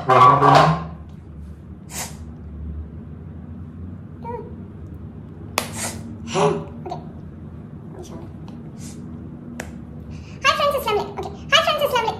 hi friends ഇസ്ലാമിലെ okay hi friends ഇസ്ലാമിലെ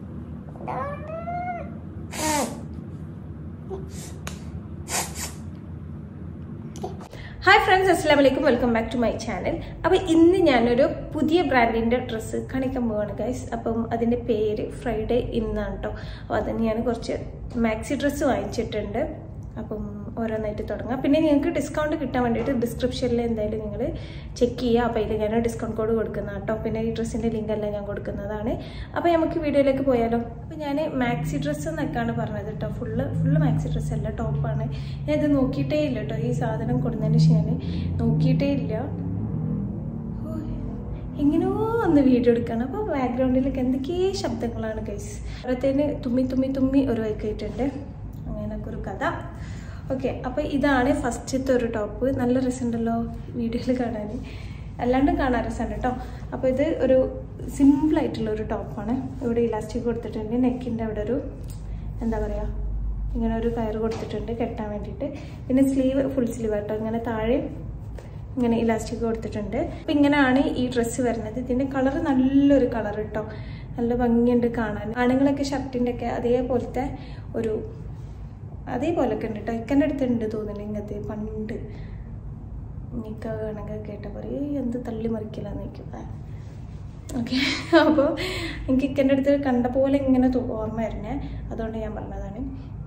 hi friends അസ്സാം വലൈക്കും welcome back to my channel അപ്പോൾ ഇന്ന് ഞാനൊരു പുതിയ ബ്രാൻഡിൻ്റെ ഡ്രസ്സ് കാണിക്കാൻ പോവാണ് ഗൈസ് അപ്പം അതിൻ്റെ പേര് ഫ്രൈഡേ ഇന്നാണ് കേട്ടോ അപ്പോൾ അതിന് ഞാൻ കുറച്ച് മാക്സി ഡ്രസ്സ് വാങ്ങിച്ചിട്ടുണ്ട് അപ്പം ഓരോന്നായിട്ട് തുടങ്ങാം പിന്നെ നിങ്ങൾക്ക് ഡിസ്കൗണ്ട് കിട്ടാൻ വേണ്ടിയിട്ട് ഡിസ്ക്രിപ്ഷനിൽ എന്തായാലും നിങ്ങൾ ചെക്ക് ചെയ്യുക അപ്പോൾ ഇതിൽ ഞാൻ ഡിസ്കൗണ്ട് കോഡ് കൊടുക്കുന്ന കേട്ടോ പിന്നെ ഈ ഡ്രസ്സിൻ്റെ ലിങ്ക് എല്ലാം ഞാൻ കൊടുക്കുന്നതാണ് അപ്പോൾ നമുക്ക് വീഡിയോയിലേക്ക് പോയാലോ അപ്പോൾ ഞാൻ മാക്സി ഡ്രസ്സ് എന്നൊക്കെയാണ് പറഞ്ഞത് കേട്ടോ ഫുള്ള് ഫുള്ള് മാക്സി ഡ്രസ്സ് അല്ല ടോപ്പാണ് ഞാൻ ഇത് നോക്കിയിട്ടേ ഇല്ല കേട്ടോ ഈ സാധനം കൊടുത്തതിന് ശേഷം ഞാൻ നോക്കിയിട്ടേ ഇല്ല ഓ, എങ്ങനെയോ ഒന്ന് വീഡിയോ എടുക്കണം അപ്പോൾ ബാക്ക്ഗ്രൗണ്ടിലൊക്കെ എന്തൊക്കെയോ ശബ്ദങ്ങളാണ് ഗൈസ് അപ്പോഴത്തേന് തുമ്മി തുമ്മി തുമ്മി ഒരു വൈക്കായിട്ടുണ്ട് അങ്ങനെയൊക്കെ ഒരു കഥ ഓക്കെ അപ്പോൾ ഇതാണ് ഫസ്റ്റത്തെ ഒരു ടോപ്പ് നല്ല രസമുണ്ടല്ലോ വീഡിയോയിൽ കാണാൻ അല്ലാണ്ടും കാണാൻ രസമുണ്ട് കേട്ടോ അപ്പോൾ ഇത് ഒരു സിമ്പിളായിട്ടുള്ള ഒരു ടോപ്പാണ് ഇവിടെ ഇലാസ്റ്റിക് കൊടുത്തിട്ടുണ്ട് നെക്കിൻ്റെ അവിടെ ഒരു എന്താ പറയുക ഇങ്ങനെ ഒരു കയറ് കൊടുത്തിട്ടുണ്ട് കെട്ടാൻ വേണ്ടിയിട്ട് പിന്നെ സ്ലീവ് ഫുൾ സ്ലീവ് കേട്ടോ ഇങ്ങനെ താഴെ ഇങ്ങനെ ഇലാസ്റ്റിക് കൊടുത്തിട്ടുണ്ട് അപ്പം ഇങ്ങനെയാണ് ഈ ഡ്രസ്സ് വരുന്നത് ഇതിൻ്റെ കളർ നല്ലൊരു കളർ കേട്ടോ നല്ല ഭംഗിയുണ്ട് കാണാൻ ആണുങ്ങളൊക്കെ ഷർട്ടിൻ്റെ ഒക്കെ അതേപോലത്തെ ഒരു അതേപോലൊക്കെ ഉണ്ട് കേട്ടോ ഇക്കൻ്റെ അടുത്തുണ്ട് തോന്നുന്നു ഇങ്ങനത്തെ പണ്ട് നിക്ക വേണമെങ്കിൽ കേട്ട പറയും എന്ത് തള്ളി മറിക്കലാന്ന് നിൽക്കും ഓക്കെ അപ്പോൾ എനിക്ക് ഇക്കൻ്റെ അടുത്ത് കണ്ട പോലെ ഇങ്ങനെ തോ- ഓർമ്മ വരുന്നേ അതുകൊണ്ട് ഞാൻ പറഞ്ഞതാണ്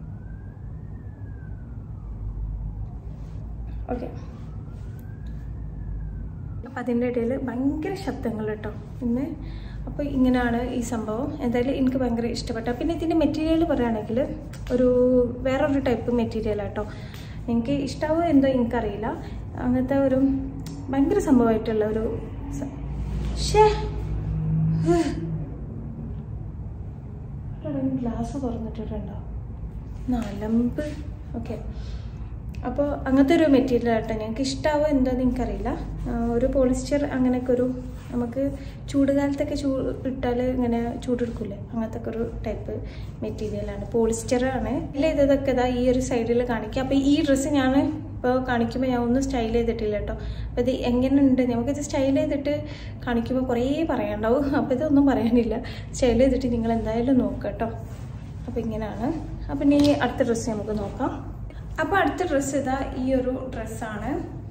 ഓക്കെ അപ്പം അതിൻ്റെ ഇടയിൽ ഭയങ്കര ശബ്ദങ്ങൾ കേട്ടോ പിന്നെ അപ്പോൾ ഇങ്ങനെയാണ് ഈ സംഭവം എന്തായാലും എനിക്ക് ഭയങ്കര ഇഷ്ടപ്പെട്ട പിന്നെ ഇതിൻ്റെ മെറ്റീരിയൽ പറയുകയാണെങ്കിൽ ഒരു വേറൊരു ടൈപ്പ് മെറ്റീരിയൽ കേട്ടോ എനിക്ക് ഇഷ്ടാവോ എന്തോ എനിക്കറിയില്ല അങ്ങനത്തെ ഒരു ഭയങ്കര സംഭവമായിട്ടുള്ള ഒരു സ- ഷേ ഗ്ലാസ് തുറന്നിട്ടിട്ടുണ്ടോ നാലമ്പ് ഓക്കെ അപ്പോൾ അങ്ങനത്തെ ഒരു മെറ്റീരിയൽ ആട്ടോ ഞങ്ങൾക്ക് ഇഷ്ടാവോ എന്താന്ന് എനിക്കറിയില്ല ആ, ഒരു പോളിസ്റ്റർ അങ്ങനെയൊക്കെ ഒരു നമുക്ക് ചൂടുകാലത്തൊക്കെ ചൂ ഇട്ടാൽ ഇങ്ങനെ ചൂടെടുക്കൂലേ അങ്ങനത്തെ ഒക്കെ ഒരു ടൈപ്പ് മെറ്റീരിയലാണ് പോളിസ്റ്റർ ആണ് ഇല്ല ഇതൊക്കെ ഇതാ ഈ ഒരു സൈഡിൽ കാണിക്കുക അപ്പോൾ ഈ ഡ്രസ്സ് ഞാൻ ഇപ്പോൾ കാണിക്കുമ്പോൾ ഞാൻ ഒന്നും സ്റ്റൈൽ ചെയ്തിട്ടില്ല കേട്ടോ അപ്പോൾ ഇത് എങ്ങനെയുണ്ട് നമുക്കിത് സ്റ്റൈൽ ചെയ്തിട്ട് കാണിക്കുമ്പോൾ കുറേ പറയാനുണ്ടാവും അപ്പോൾ ഇതൊന്നും പറയാനില്ല സ്റ്റൈൽ ചെയ്തിട്ട് നിങ്ങൾ എന്തായാലും നോക്കുക കേട്ടോ അപ്പോൾ ഇങ്ങനെയാണ് അപ്പം ഇനി അടുത്ത ഡ്രസ്സ് നമുക്ക് നോക്കാം അപ്പോൾ അടുത്ത ഡ്രസ്സ് ഇതാ ഈ ഒരു ഡ്രസ്സാണ്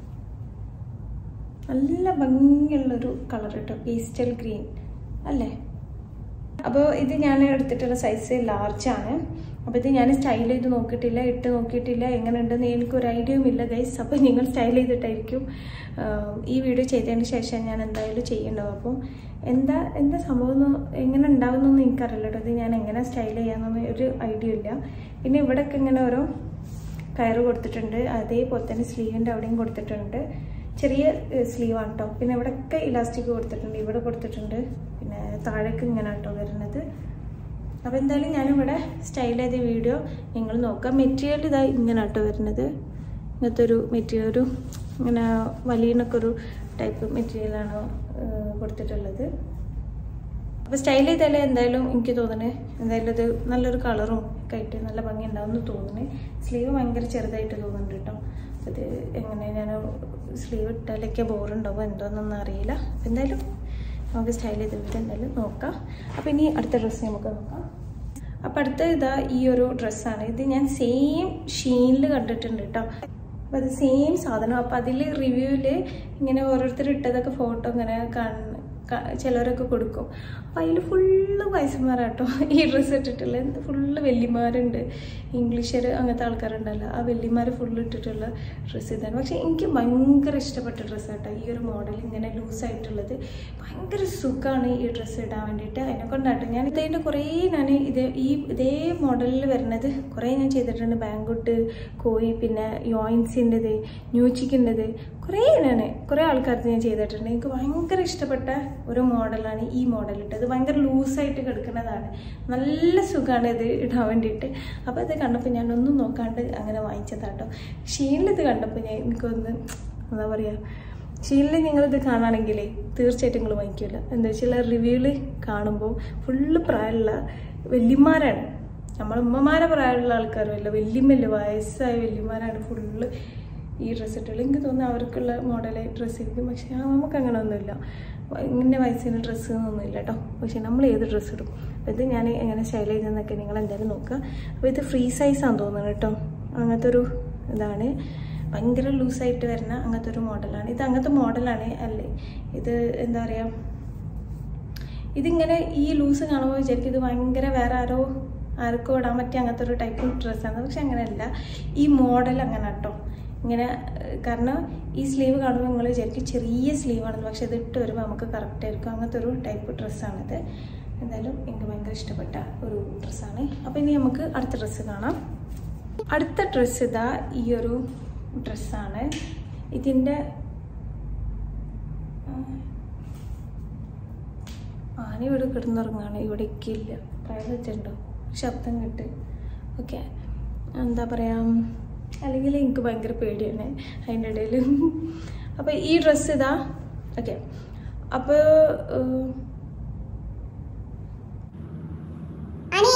നല്ല ഭംഗിയുള്ളൊരു കളർ കേട്ടോ പേസ്റ്റൽ ഗ്രീൻ അല്ലേ അപ്പോൾ ഇത് ഞാൻ എടുത്തിട്ടുള്ള സൈസ് ലാർജ് ആണ് അപ്പോൾ ഇത് ഞാൻ സ്റ്റൈൽ ചെയ്ത് നോക്കിയിട്ടില്ല ഇട്ട് നോക്കിയിട്ടില്ല എങ്ങനെയുണ്ടെന്ന് എനിക്കൊരു ഐഡിയയും ഇല്ല ഗൈസ് അപ്പോൾ നിങ്ങൾ സ്റ്റൈൽ ചെയ്തിട്ടായിരിക്കും ആഹ്, ഈ വീഡിയോ ചെയ്തതിന് ശേഷം ഞാൻ എന്തായാലും ചെയ്യണ്ടാവും അപ്പം എന്താ എന്താ സംഭവം എന്ന് എങ്ങനെ ഉണ്ടാവുന്നൊന്നും എനിക്കറിയില്ല കേട്ടോ ഇത് ഞാൻ എങ്ങനെ സ്റ്റൈൽ ചെയ്യാമെന്നൊന്നും ഒരു ഐഡിയ ഇല്ല പിന്നെ ഇവിടെയൊക്കെ ഇങ്ങനെ ഓരോ കയറ് കൊടുത്തിട്ടുണ്ട് അതേപോലെ തന്നെ സ്ലീവിൻ്റെ അവിടെയും കൊടുത്തിട്ടുണ്ട് ചെറിയ സ്ലീവാണ് കേട്ടോ പിന്നെ ഇവിടെയൊക്കെ ഇലാസ്റ്റിക് കൊടുത്തിട്ടുണ്ട് ഇവിടെ കൊടുത്തിട്ടുണ്ട് പിന്നെ താഴേക്ക് ഇങ്ങനെ കേട്ടോ വരുന്നത് അപ്പോൾ എന്തായാലും ഞാനിവിടെ സ്റ്റൈൽ ചെയ്ത വീഡിയോ നിങ്ങൾ നോക്കാം മെറ്റീരിയൽ ഇതാ ഇങ്ങനെ കേട്ടോ വരുന്നത് ഇങ്ങനത്തെ ഒരു മെറ്റീരിയൽ ഒരു ഇങ്ങനെ വലിയനൊക്കെ ഒരു ടൈപ്പ് മെറ്റീരിയലാണ് കൊടുത്തിട്ടുള്ളത് അപ്പോൾ സ്റ്റൈൽ ചെയ്താലേ എന്തായാലും എനിക്ക് തോന്നുന്നത് എന്തായാലും ഇത് നല്ലൊരു കളറും ഒക്കെ ആയിട്ട് നല്ല ഭംഗി ഉണ്ടാവും എന്ന് തോന്നുന്നത് സ്ലീവ് ഭയങ്കര ചെറുതായിട്ട് തോന്നുന്നുണ്ട് കേട്ടോ അത് എങ്ങനെ ഞാൻ സ്ലീവ് ഇട്ടാലൊക്കെ ബോറുണ്ടാവും എന്തോന്നൊന്നും അറിയില്ല അപ്പോൾ എന്തായാലും നമുക്ക് സ്റ്റൈൽ ചെയ്തിട്ട് എന്തായാലും നോക്കാം അപ്പോൾ ഇനി അടുത്ത ഡ്രസ്സ് നമുക്ക് നോക്കാം അപ്പോൾ അടുത്ത ഇതാ ഈ ഒരു ഡ്രസ്സാണ് ഇത് ഞാൻ സെയിം ഷീനിൽ കണ്ടിട്ടുണ്ട് കേട്ടോ അപ്പോൾ അത് സെയിം സാധനം അപ്പോൾ അതിൽ റിവ്യൂവിൽ ഇങ്ങനെ ഓരോരുത്തർ ഇട്ടതൊക്കെ ഫോട്ടോ ഇങ്ങനെ കാണുന്ന ക- ചിലരൊക്കെ കൊടുക്കും അപ്പോൾ അതിൽ ഫുള്ള് വയസ്സന്മാരാട്ടോ ഈ ഡ്രസ്സ് ഇട്ടിട്ടുള്ള ഫുള്ള് വല്യമാരുണ്ട് ഇംഗ്ലീഷർ അങ്ങനത്തെ ആൾക്കാരുണ്ടല്ലോ ആ വല്യമാർ ഫുള്ള് ഇട്ടിട്ടുള്ള ഡ്രസ്സ് ഇതാണ് പക്ഷേ എനിക്ക് ഭയങ്കര ഇഷ്ടപ്പെട്ട ഡ്രസ്സ് കേട്ടോ ഈ ഒരു മോഡൽ ഇങ്ങനെ ലൂസായിട്ടുള്ളത് ഭയങ്കര സുഖമാണ് ഈ ഡ്രസ്സ് ഇടാൻ വേണ്ടിയിട്ട് അതിനെ കൊണ്ടാട്ടോ ഞാൻ ഇതിൻ്റെ കുറേ ഞാൻ ഇത് ഈ ഇതേ മോഡലിൽ വരുന്നത് കുറേ ഞാൻ ചെയ്തിട്ടുണ്ട് ബാങ്കുട്ട് കോയി പിന്നെ യോയിൻസിൻ്റെത് ന്യൂച്ചിക്കിൻ്റെത് കുറേ ഞാൻ കുറേ ആൾക്കാർക്ക് ഞാൻ ചെയ്തിട്ടുണ്ട് എനിക്ക് ഭയങ്കര ഇഷ്ടപ്പെട്ട ഒരു മോഡലാണ് ഈ മോഡൽ ഇട്ടത് ഭയങ്കര ലൂസായിട്ട് കിടക്കുന്നതാണ് നല്ല സുഖമാണ് ഇത് ഇടാൻ വേണ്ടിയിട്ട് അപ്പോൾ ഇത് കണ്ടപ്പോൾ ഞാൻ ഒന്നും നോക്കാണ്ട് അങ്ങനെ വാങ്ങിച്ചതാട്ടോ ഷീനിൽ ഇത് കണ്ടപ്പോൾ ഞാൻ എനിക്കൊന്ന് എന്താ പറയുക ഷീനിൽ നിങ്ങളിത് കാണുകയാണെങ്കിലേ തീർച്ചയായിട്ടും നിങ്ങൾ വാങ്ങിക്കില്ല എന്താ വെച്ചാൽ റിവ്യൂവിൽ കാണുമ്പോൾ ഫുള്ള് പ്രായമുള്ള വല്യമാരാണ് നമ്മൾ ഉമ്മമാരെ പ്രായമുള്ള ആൾക്കാരുമല്ല വല്യമ്മല്ല വയസ്സായ വല്യമാരാണ് ഫുള്ള് ഈ ഡ്രസ്സ് ഇട്ടുള്ളത് എനിക്ക് തോന്നുന്നു അവർക്കുള്ള മോഡലായി ഡ്രസ്സ് ഇരിക്കും പക്ഷെ നമുക്ക് അങ്ങനെ ഒന്നുമില്ല ഇങ്ങനെ വയസ്സിന് ഡ്രസ്സ് ഒന്നുമില്ല കേട്ടോ പക്ഷെ നമ്മൾ ഏത് ഡ്രസ്സ് ഇടും അപ്പോൾ ഇത് ഞാൻ എങ്ങനെ സ്റ്റൈൽ ചെയ്തെന്നൊക്കെ നിങ്ങൾ എന്തായാലും നോക്കുക അപ്പോൾ ഇത് ഫ്രീ സൈസാണെന്ന് തോന്നുന്നു കേട്ടോ അങ്ങനത്തെ ഒരു ഇതാണ് ഭയങ്കര ലൂസായിട്ട് വരുന്ന അങ്ങനത്തെ ഒരു മോഡലാണ് ഇത് അങ്ങനത്തെ മോഡലാണ് അല്ലേ ഇത് എന്താ പറയുക ഇതിങ്ങനെ ഈ ലൂസ് കാണുമ്പോൾ വിചാരിക്കും ഇത് ഭയങ്കര വേറെ ആരോ ആർക്കോ ഇടാൻ പറ്റിയ അങ്ങനത്തെ ഒരു ടൈപ്പ് ഡ്രസ്സാണ് പക്ഷെ അങ്ങനെയല്ല ഈ മോഡൽ അങ്ങനെ കേട്ടോ ഇങ്ങനെ ഏഹ്, കാരണം ഈ സ്ലീവ് കാണുമ്പോൾ നിങ്ങൾ വിചാരിക്കും ചെറിയ സ്ലീവാണെന്ന് പക്ഷെ ഇത് ഇട്ട് വരുമ്പോൾ നമുക്ക് കറക്റ്റ് ആയിരിക്കും അങ്ങനത്തെ ഒരു ടൈപ്പ് ഡ്രസ്സാണിത് എന്തായാലും എനിക്ക് ഭയങ്കര ഇഷ്ടപ്പെട്ട ഒരു ഡ്രസ്സാണ് അപ്പോൾ ഇനി നമുക്ക് അടുത്ത ഡ്രസ്സ് കാണാം അടുത്ത ഡ്രസ്സ് ഇതാ ഈ ഒരു ഡ്രസ്സാണ് ഇതിൻ്റെ ആന ഇവിടെ കിടന്നുറങ്ങാണ് ഇവിടെ ഇക്കില്ല പ്രായം വെച്ചിട്ടുണ്ടോ ശബ്ദം കിട്ട് ഓക്കെ എന്താ പറയുക അല്ലെങ്കിൽ എനിക്ക് ഭയങ്കര പേടിയാണ് അതിൻ്റെ ഇടയിൽ അപ്പോൾ ഈ ഡ്രസ്സ് ഇതാ ഓക്കെ അപ്പോൾ അണി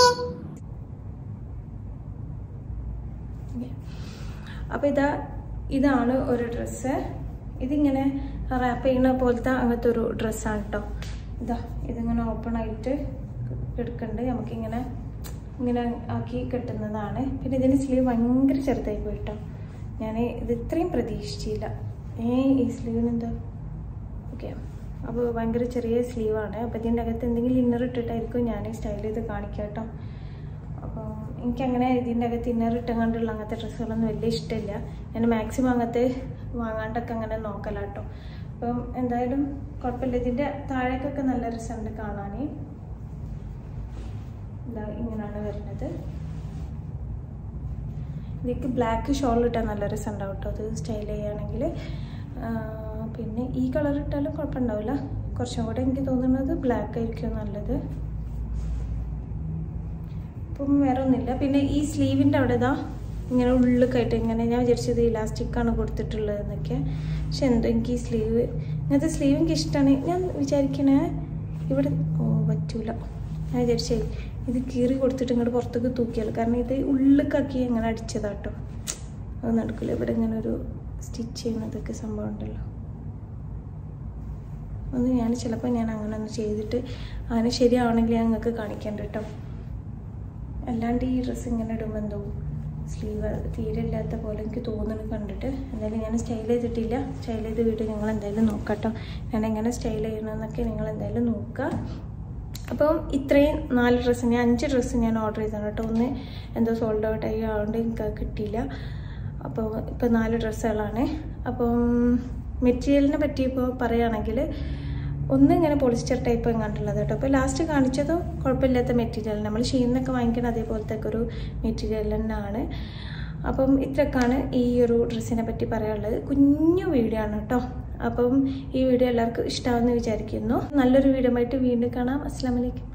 അപ്പോൾ ഇതാ ഇതാണ് ഒരു ഡ്രസ്സ് ഇതിങ്ങനെ റാപ്പ് ചെയ്യുന്ന പോലത്തെ അങ്ങനത്തെ ഒരു ഡ്രസ്സാണ് കേട്ടോ ഇതാ ഇതിങ്ങനെ ഓപ്പൺ ആയിട്ട് എടുക്കണ്ട് നമുക്കിങ്ങനെ ഇങ്ങനെ ആക്കി കെട്ടുന്നതാണ് പിന്നെ ഇതിൻ്റെ സ്ലീവ് ഭയങ്കര ചെറുതായി പോയിട്ടോ ഞാൻ ഇത് ഇത്രയും പ്രതീക്ഷിച്ചില്ല ഏ ഈ സ്ലീവിന് എന്താ ഓക്കെ അപ്പോൾ ഭയങ്കര ചെറിയ സ്ലീവാണ് അപ്പോൾ ഇതിൻ്റെ അകത്ത് എന്തെങ്കിലും ഇന്നർ ഇട്ടിട്ടായിരിക്കും ഞാൻ സ്റ്റൈൽ ചെയ്ത് കാണിക്കാം കേട്ടോ അപ്പം എനിക്കങ്ങനെ ഇതിൻ്റെ അകത്ത് ഇന്നർ ഇട്ടങ്ങാണ്ടുള്ള അങ്ങനത്തെ ഡ്രസ്സുകളൊന്നും വലിയ ഇഷ്ടമില്ല ഞാൻ മാക്സിമം അങ്ങനത്തെ വാങ്ങാണ്ടൊക്കെ അങ്ങനെ നോക്കല കേട്ടോ അപ്പം എന്തായാലും കുഴപ്പമില്ല ഇതിൻ്റെ താഴേക്കൊക്കെ നല്ല രസമുണ്ട് കാണാൻ ഇതാ ഇങ്ങനെയാണ് വരുന്നത് ഇതിലേക്ക് ബ്ലാക്ക് ഷോൾ ഇട്ടാൽ നല്ല രസം ഉണ്ടാവും കേട്ടോ അത് സ്റ്റൈൽ ചെയ്യുകയാണെങ്കിൽ പിന്നെ ഈ കളർ ഇട്ടാലും കുഴപ്പമുണ്ടാവില്ല കുറച്ചും കൂടെ എനിക്ക് തോന്നുന്നത് ബ്ലാക്ക് ആയിരിക്കും നല്ലത് ഇപ്പം വേറെ ഒന്നുമില്ല പിന്നെ ഈ സ്ലീവിൻ്റെ അവിടെ ഇതാ ഇങ്ങനെ ഉള്ളിലേക്കായിട്ട് ഇങ്ങനെ ഞാൻ വിചാരിച്ചത് ഇലാസ്റ്റിക്കാണ് കൊടുത്തിട്ടുള്ളത് എന്നൊക്കെ പക്ഷെ എന്തോ എനിക്ക് ഈ സ്ലീവ് ഇങ്ങനത്തെ സ്ലീവ് എനിക്ക് ഇഷ്ടമാണ് ഞാൻ വിചാരിക്കണേ ഇവിടെ ഓ പറ്റൂല ഞാൻ വിചാരിച്ചേ ഇത് കീറി കൊടുത്തിട്ട് ഇങ്ങോട്ട് പുറത്തേക്ക് തൂക്കിയാൽ കാരണം ഇത് ഉള്ളിലേക്കാക്കി അങ്ങനെ അടിച്ചതാട്ടോ അത് നടക്കില്ല ഇവിടെ ഇങ്ങനെ ഒരു സ്റ്റിച്ച് ചെയ്യുന്നതൊക്കെ സംഭവം ഉണ്ടല്ലോ ഒന്ന് ഞാൻ ചിലപ്പോൾ ഞാൻ അങ്ങനെ ഒന്ന് ചെയ്തിട്ട് അങ്ങനെ ശരിയാവണമെങ്കിൽ ഞാൻ നിങ്ങൾക്ക് കാണിക്കേണ്ട കേട്ടോ അല്ലാണ്ട് ഈ ഡ്രസ്സ് ഇങ്ങനെ ഇടുമ്പോൾ എന്തോ സ്ലീവ് തീരെ ഇല്ലാത്ത പോലെ എനിക്ക് തോന്നുന്നു കണ്ടിട്ട് എന്തായാലും ഞാൻ സ്റ്റൈൽ ചെയ്തിട്ടില്ല സ്റ്റൈൽ ചെയ്ത വീഡിയോ നിങ്ങൾ എന്തായാലും നോക്കാം കേട്ടോ ഞാൻ എങ്ങനെ സ്റ്റൈൽ ചെയ്യണമെന്നൊക്കെ നിങ്ങൾ എന്തായാലും നോക്കുക അപ്പം ഇത്രയും നാല് ഡ്രസ്സ് ഞാൻ അഞ്ച് ഡ്രസ്സ് ഞാൻ ഓർഡർ ചെയ്തതാണ് കേട്ടോ ഒന്ന് എന്തോ സോൾഡ് ഔട്ട് ആയി അതുകൊണ്ട് എനിക്ക് അത് കിട്ടിയില്ല അപ്പോൾ ഇപ്പോൾ നാല് ഡ്രസ്സുകളാണ് അപ്പം മെറ്റീരിയലിനെ പറ്റി ഇപ്പോൾ പറയുകയാണെങ്കിൽ ഒന്ന് ഇങ്ങനെ പോളിസ്റ്റർ ടൈപ്പ് എങ്ങാണ്ടുള്ളത് കേട്ടോ അപ്പോൾ ലാസ്റ്റ് കാണിച്ചതും കുഴപ്പമില്ലാത്ത മെറ്റീരിയൽ നമ്മൾ ഷീന്നൊക്കെ വാങ്ങിക്കണം അതേപോലത്തെ ഒക്കെ ഒരു മെറ്റീരിയൽ തന്നെയാണ് അപ്പം ഇത്രയൊക്കെയാണ് ഈ ഒരു ഡ്രസ്സിനെ പറ്റി പറയാനുള്ളത് കുഞ്ഞു വീഡിയോ ആണ് കേട്ടോ അപ്പം ഈ വീഡിയോ എല്ലാവർക്കും ഇഷ്ടമാണെന്ന് വിചാരിക്കുന്നു നല്ലൊരു വീഡിയോ ആയിട്ട് വീണ്ടും കാണാം അസ്സാം വലൈക്കും